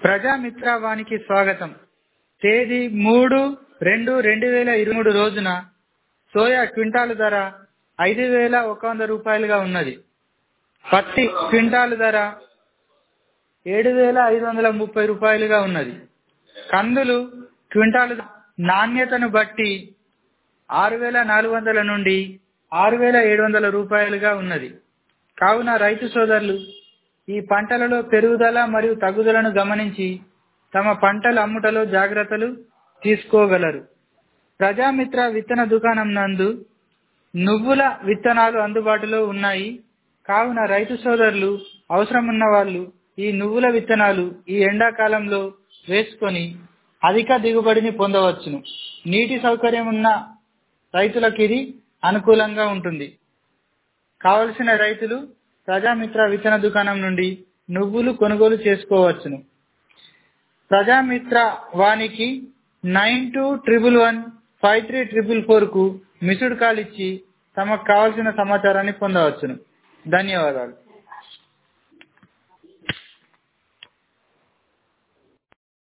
ప్రజామిత్ర వానికి స్వాగతం తేదీ మూడు రెండు రెండు వేల ఇరవై మూడు రోజున సోయా క్వింటాలు ధర ఐదు వేల ఒక వంద రూపాయలుగా ఉన్నది పత్తి క్వింటాలు ధర ఏడు వేల ఐదు వందల ముప్పై రూపాయలుగా ఉన్నది కందులు క్వింటాలు నాణ్యతను బట్టి ఆరు వేల నాలుగు వందల నుండి ఆరు వేల ఏడు వందల రూపాయలుగా ఉన్నది కావున రైతు సోదరులు ఈ పంటలలో పెరుగుదల మరియు తగ్గుదలను గమనించి తమ పంటల అమ్ముటలో జాగ్రత్తలు తీసుకోగలరు ప్రజామిత్ర విత్తన దుకాణం నందు నువ్వుల విత్తనాలు అందుబాటులో ఉన్నాయి కావున రైతు సోదరులు అవసరం ఉన్న వాళ్ళు ఈ నువ్వుల విత్తనాలు ఈ ఎండాకాలంలో వేసుకొని అధిక దిగుబడిని పొందవచ్చును నీటి సౌకర్యం ఉన్న రైతులకు ఇది అనుకూలంగా ఉంటుంది కావలసిన రైతులు ప్రజామిత్ర విత్తన దుకాణం నుండి నువ్వులు కొనుగోలు చేసుకోవచ్చును ప్రజామిత్ర వానికి nine two triple one five three triple ఫోర్కు మిస్డ్ కాల్ ఇచ్చి తమకు కావలసిన సమాచారాన్ని పొందవచ్చును ధన్యవాదాలు